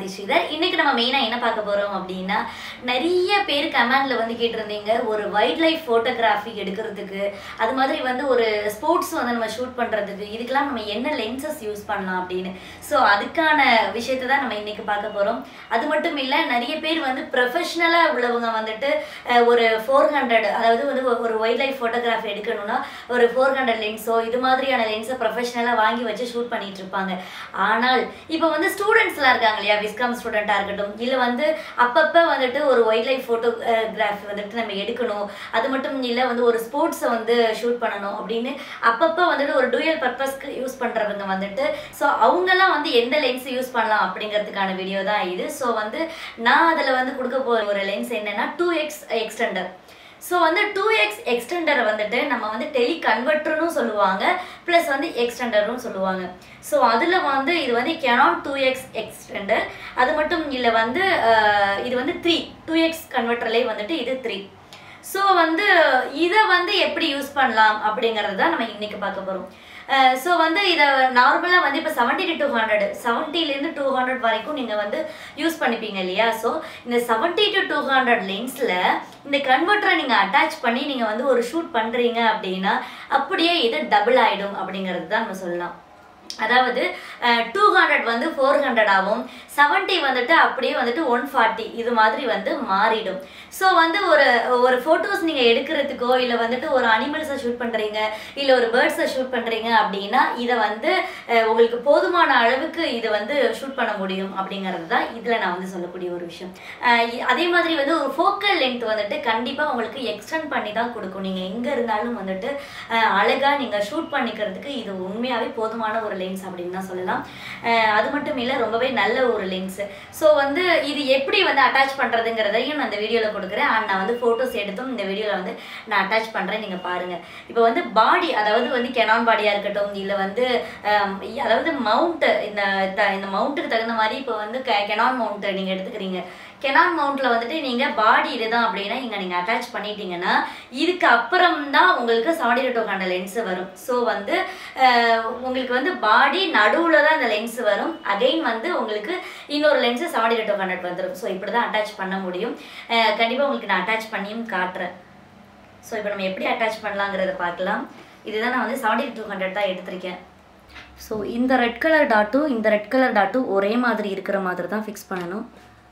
சாந்தி ஸ்ரீதர் இன்னைக்கு நம்ம மெயினாக என்ன பார்க்க போகிறோம் அப்படின்னா நிறைய பேர் கமெண்ட்ல வந்து கேட்டிருந்தீங்க ஒரு வைல்ட் லைஃப் ஃபோட்டோகிராஃபி எடுக்கிறதுக்கு அது மாதிரி வந்து ஒரு ஸ்போர்ட்ஸ் வந்து நம்ம ஷூட் பண்ணுறதுக்கு இதுக்கெல்லாம் நம்ம என்ன லென்சஸ் யூஸ் பண்ணலாம் அப்படின்னு ஸோ அதுக்கான விஷயத்தை தான் நம்ம இன்னைக்கு பார்க்க போகிறோம் அது மட்டும் இல்லை நிறைய பேர் வந்து ப்ரொஃபஷ்னலாக உள்ளவங்க வந்துட்டு அஹ், ஒரு ஃபோர் ஹண்ட்ரட் அதாவது வந்து ஒரு- ஒரு வைல்ட் லைஃப் ஃபோட்டோகிராஃபி எடுக்கணும்னா ஒரு ஃபோர் ஹண்ட்ரட் லென்ஸோ இது மாதிரியான லென்ஸை ப்ரொஃபஷனலாக வாங்கி வச்சு ஷூட் பண்ணிட்டு இருப்பாங்க ஆனால் இப்போ வந்து ஸ்டூடெண்ட்ஸ்லாம் இருக்காங்க இல்லையா விஸ்காம் ஸ்டூடெண்ட்டாக இருக்கட்டும் இல்லை வந்து அப்பப்போ வந்துட்டு ஒரு வைல்ட் லைஃப் ஃபோட்டோகிராஃபி வந்துட்டு நம்ம எடுக்கணும் அது மட்டும் இல்லை வந்து ஒரு ஸ்போர்ட்ஸை வந்து ஷூட் பண்ணணும் அப்படின்னு அப்பப்போ வந்துட்டு ஒரு டூயல் பர்பஸ்க்கு யூஸ் பண்ணுறவங்க வந்துட்டு ஸோ அவங்கெல்லாம் வந்து எந்த லென்ஸ் யூஸ் பண்ணலாம் அப்படிங்கிறதுக்கான வீடியோ தான் இது ஸோ வந்து நான் அதில் வந்து கொடுக்க போகிற ஒரு லென்ஸ் என்னன்னா டூ எக்ஸ் எக்ஸ்டெண்டர் ஸோ வந்து டூ எக்ஸ் எக்ஸ்டெண்டரை வந்துட்டு நம்ம வந்து டெலி கன்வெர்டர்னு சொல்லுவாங்க ப்ளஸ் வந்து எக்ஸ்டெண்டர்னு சொல்லுவாங்க ஸோ அதில் வந்து இது வந்து கெனான் டூ எக்ஸ் எக்ஸ்டெண்டர் அது மட்டும் இல்லை வந்து அஹ், இது வந்து த்ரீ டூ எக்ஸ் கன்வெர்டர்லேயே வந்துட்டு இது த்ரீ ஸோ வந்து இதை வந்து எப்படி யூஸ் பண்ணலாம் அப்படிங்கிறது தான் நம்ம இன்னைக்கு பார்க்க போகிறோம் ஸோ வந்து இதை நார்மலாக வந்து இப்போ செவன்ட்டி டு டூ ஹண்ட்ரட் செவன்ட்டிலேருந்து டூ ஹண்ட்ரட் வரைக்கும் நீங்கள் வந்து யூஸ் பண்ணிப்பீங்க இல்லையா ஸோ இந்த செவன்ட்டி டு டூ ஹண்ட்ரட் லென்ஸில் இந்த கன்வெர்ட்டரை நீங்கள் அட்டாச் பண்ணி நீங்கள் வந்து ஒரு ஷூட் பண்ணுறீங்க அப்படின்னா அப்படியே இது டபுள் ஆகிடும் அப்படிங்கிறது தான் நம்ம சொல்லலாம் அதாவது டூ ஹண்ட்ரட் வந்து ஃபோர் ஹண்ட்ரட் ஆகும் செவன்ட்டி வந்துட்டு அப்படியே வந்துட்டு ஒன் ஃபார்ட்டி இது மாதிரி வந்து மாறிடும் ஸோ வந்து ஒரு ஒரு ஃபோட்டோஸ் நீங்கள் எடுக்கிறதுக்கோ இல்லை வந்துட்டு ஒரு அனிமல்ஸை ஷூட் பண்ணுறீங்க இல்லை ஒரு பேர்ட்ஸை ஷூட் பண்ணுறீங்க அப்படின்னா இதை வந்து அஹ், உங்களுக்கு போதுமான அளவுக்கு இதை வந்து ஷூட் பண்ண முடியும் அப்படிங்கிறது தான் இதில் நான் வந்து சொல்லக்கூடிய ஒரு விஷயம் அஹ், இ- அதே மாதிரி வந்து ஒரு ஃபோக்கல் லென்த் வந்துட்டு கண்டிப்பாக உங்களுக்கு எக்ஸ்டெண்ட் பண்ணி தான் கொடுக்கும் நீங்கள் எங்கே இருந்தாலும் வந்துட்டு அஹ், அழகா நீங்கள் ஷூட் பண்ணிக்கிறதுக்கு இது உண்மையாகவே போதுமான ஒரு லென்ஸ் அப்படின்னு தான் சொல்லலாம் அஹ், அது மட்டும் இல்லை ரொம்பவே நல்ல ஒரு லென்ஸ் ஸோ வந்து இது எப்படி வந்து அட்டாச் பண்ணுறதுங்கிறதையும் நான் இந்த வீடியோவில் கொடுக்குறேன் அண்ட் நான் வந்து ஃபோட்டோஸ் எடுத்தும் இந்த வீடியோவில் வந்து நான் அட்டாச் பண்ணுறேன் நீங்கள் பாருங்கள் இப்போ வந்து பாடி அதாவது வந்து கெனான் பாடியாக இருக்கட்டும் இல்லை வந்து அஹ், அதாவது மவுண்ட் இந்த த- இந்த மவுண்ட்டுக்கு தகுந்த மாதிரி இப்போ வந்து கெனான் மவுண்ட் நீங்கள் எடுத்துக்கிறீங்க கெனான் மவுண்ட்ல வந்துட்டு நீங்க பாடி இதுதான் அப்படின்னா இங்க நீங்க அட்டாச் பண்ணிட்டீங்கன்னா இதுக்கு அப்புறம் தான் உங்களுக்கு செவன்டி டூ ஹண்ட்ரட் லென்ஸ் வரும் ஸோ வந்து அஹ், உங்களுக்கு வந்து பாடி நடுவுல தான் இந்த லென்ஸ் வரும் அகைன் வந்து உங்களுக்கு இன்னொரு லென்ஸ் செவன்டி டூ ஹண்ட்ரட் வந்துடும் ஸோ இப்படி தான் அட்டாச் பண்ண முடியும் அஹ், கண்டிப்பா உங்களுக்கு நான் அட்டாச் பண்ணியும் காட்டுறேன் ஸோ இப்போ நம்ம எப்படி அட்டாச் பண்ணலாங்கிறத பார்க்கலாம் இதுதான் நான் வந்து செவன்டி டூ ஹண்ட்ரட் தான் எடுத்திருக்கேன் ஸோ இந்த ரெட் கலர் டாட்டும் இந்த ரெட் கலர் டாட்டும் ஒரே மாதிரி இருக்கிற மாதிரி தான் ஃபிக்ஸ் பண்ணணும்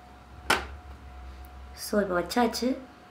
ஸோ இப்போ வச்சாச்சு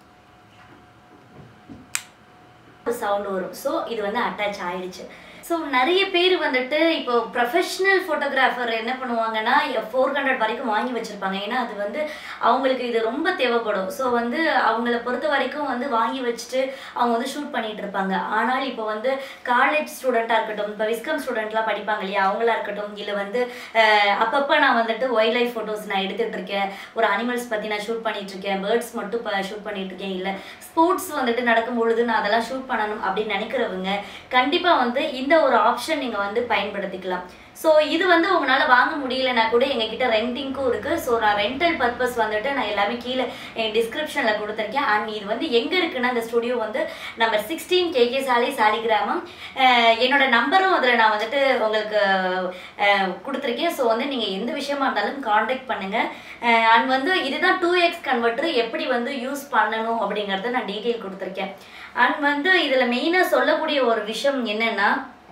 சவுண்ட் வரும் ஸோ இது வந்து அட்டாச் ஆயிடுச்சு ஸோ நிறைய பேர் வந்துட்டு இப்போ ப்ரொஃபஷ்னல் ஃபோட்டோகிராஃபர் என்ன பண்ணுவாங்கன்னா ஃபோர் ஹண்ட்ரட் வரைக்கும் வாங்கி வச்சுருப்பாங்க ஏன்னா அது வந்து அவங்களுக்கு இது ரொம்ப தேவைப்படும் ஸோ வந்து அவங்கள பொறுத்த வரைக்கும் வந்து வாங்கி வச்சுட்டு அவங்க வந்து ஷூட் பண்ணிட்டு இருப்பாங்க ஆனால் இப்போ வந்து காலேஜ் ஸ்டூடெண்ட்டாக இருக்கட்டும் இப்போ விஸ்கம் ஸ்டூடெண்ட்லாம் படிப்பாங்க இல்லையா அவங்களா இருக்கட்டும் இல்லை வந்து அஹ், அப்பப்போ நான் வந்துட்டு வைல்ட் லைஃப் ஃபோட்டோஸ் நான் எடுத்துட்டு இருக்கேன் ஒரு அனிமல்ஸ் பற்றி நான் ஷூட் பண்ணிட்டு இருக்கேன் பேர்ட்ஸ் மட்டும் இப்போ ஷூட் பண்ணிட்டு இருக்கேன் இல்லை ஸ்போர்ட்ஸ் வந்துட்டு நடக்கும் பொழுது நான் அதெல்லாம் ஷூட் பண்ணணும் அப்படின்னு நினைக்கிறவங்க கண்டிப்பாக வந்து இந்த ஒரு ஆப்ஷன் நீங்கள் வந்து பயன்படுத்திக்கலாம் ஸோ இது வந்து உங்களால் வாங்க முடியலனா கூட எங்ககிட்ட ரெண்டிங்க்கும் இருக்குது ஸோ நான் ரெண்டல் பர்பஸ் வந்துட்டு நான் எல்லாமே கீழே என் டிஸ்கிரிப்ஷனில் கொடுத்துருக்கேன் அண்ட் இது வந்து எங்கே இருக்குன்னா இந்த ஸ்டுடியோ வந்து நம்பர் சிக்ஸ்டீன் கேகே சாலை சாலிகிராமம் அஹ் என்னோட நம்பரும் அதில் நான் வந்துட்டு உங்களுக்கு அஹ், கொடுத்துருக்கேன் ஸோ வந்து நீங்கள் எந்த விஷயமா இருந்தாலும் காண்டாக்ட் பண்ணுங்கள் அண்ட் வந்து இதுதான் டூ எக்ஸ் கன்வெர்ட்டர் எப்படி வந்து யூஸ் பண்ணணும் அப்படிங்கிறத நான் டீட்டெயில் கொடுத்துருக்கேன் அண்ட் வந்து இதில் மெயினாக சொல்லக்கூடிய ஒரு விஷயம் என்னென்னா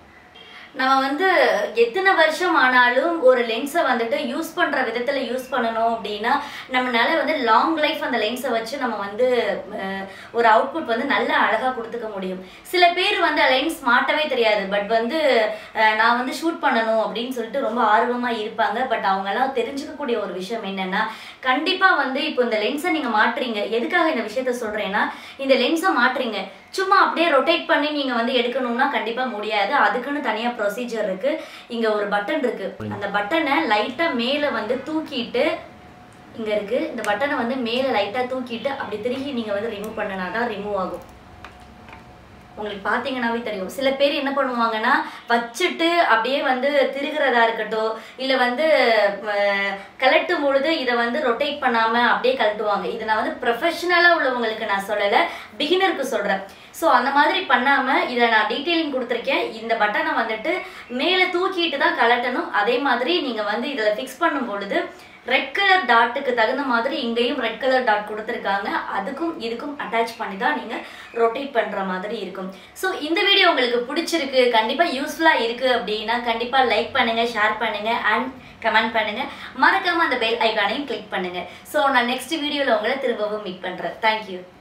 நம்ம வந்து எத்தனை வருஷம் ஆனாலும் ஒரு லென்ஸை வந்துட்டு யூஸ் பண்ணுற விதத்தில் யூஸ் பண்ணணும் அப்படின்னா நம்மளால வந்து லாங் லைஃப் அந்த லென்ஸை வச்சு நம்ம வந்து அஹ், ஒரு அவுட்புட் வந்து நல்ல அழகாக கொடுத்துக்க முடியும் சில பேர் வந்து லென்ஸ் மாட்டவே தெரியாது பட் வந்து அஹ், நான் வந்து ஷூட் பண்ணணும் அப்படின்னு சொல்லிட்டு ரொம்ப ஆர்வமாக இருப்பாங்க பட் அவங்கெல்லாம் தெரிஞ்சுக்கக்கூடிய ஒரு விஷயம் என்னென்னா கண்டிப்பாக வந்து இப்போ இந்த லென்ஸை நீங்கள் மாட்டுறீங்க எதுக்காக இந்த விஷயத்த சொல்கிறேன்னா இந்த லென்ஸை மாட்டுறீங்க சும்மா அப்படியே ரொட்டேட் பண்ணி நீங்கள் வந்து எடுக்கணும்னா கண்டிப்பாக முடியாது அதுக்குன்னு தனியாக ப்ரொசீஜர் இருக்குது இங்கே ஒரு பட்டன் இருக்குது அந்த பட்டனை லைட்டாக மேலே வந்து தூக்கிட்டு இங்கே இருக்குது இந்த பட்டனை வந்து மேலே லைட்டாக தூக்கிட்டு அப்படி திருகி நீங்கள் வந்து ரிமூவ் பண்ணினா தான் ரிமூவ் ஆகும் உங்களுக்கு பார்த்தீங்கன்னாவே தெரியும் சில பேர் என்ன பண்ணுவாங்கன்னா வச்சுட்டு அப்படியே வந்து திருகிறதா இருக்கட்டும் இல்லை வந்து அஹ், கலட்டும் பொழுது இதை வந்து ரொட்டேட் பண்ணாமல் அப்படியே கழட்டுவாங்க இது நான் வந்து ப்ரொஃபஷனலாக உள்ளவங்களுக்கு நான் சொல்லலை பிகினருக்கு சொல்கிறேன் ஸோ அந்த மாதிரி பண்ணாமல் இதை நான் டீட்டெயிலிங் கொடுத்துருக்கேன் இந்த பட்டனை வந்துட்டு மேலே தூக்கிட்டு தான் கலட்டணும் அதே மாதிரி நீங்கள் வந்து இதில் ஃபிக்ஸ் பண்ணும் பொழுது ரெட் கலர் டாட்டுக்கு தகுந்த மாதிரி இங்கேயும் ரெட் கலர் டாட் கொடுத்துருக்காங்க அதுக்கும் இதுக்கும் அட்டாச் பண்ணி தான் நீங்கள் ரொட்டேட் பண்ணுற மாதிரி இருக்கும் ஸோ இந்த வீடியோ உங்களுக்கு பிடிச்சிருக்கு கண்டிப்பாக யூஸ்ஃபுல்லாக இருக்குது அப்படின்னா கண்டிப்பாக லைக் பண்ணுங்கள் ஷேர் பண்ணுங்கள் அண்ட் கமெண்ட் பண்ணுங்கள் மறக்காமல் அந்த பெல் ஐக்கானையும் கிளிக் பண்ணுங்கள் ஸோ நான் நெக்ஸ்ட் வீடியோவில் உங்களை திரும்பவும் மீட் பண்ணுறேன் தேங்க்யூ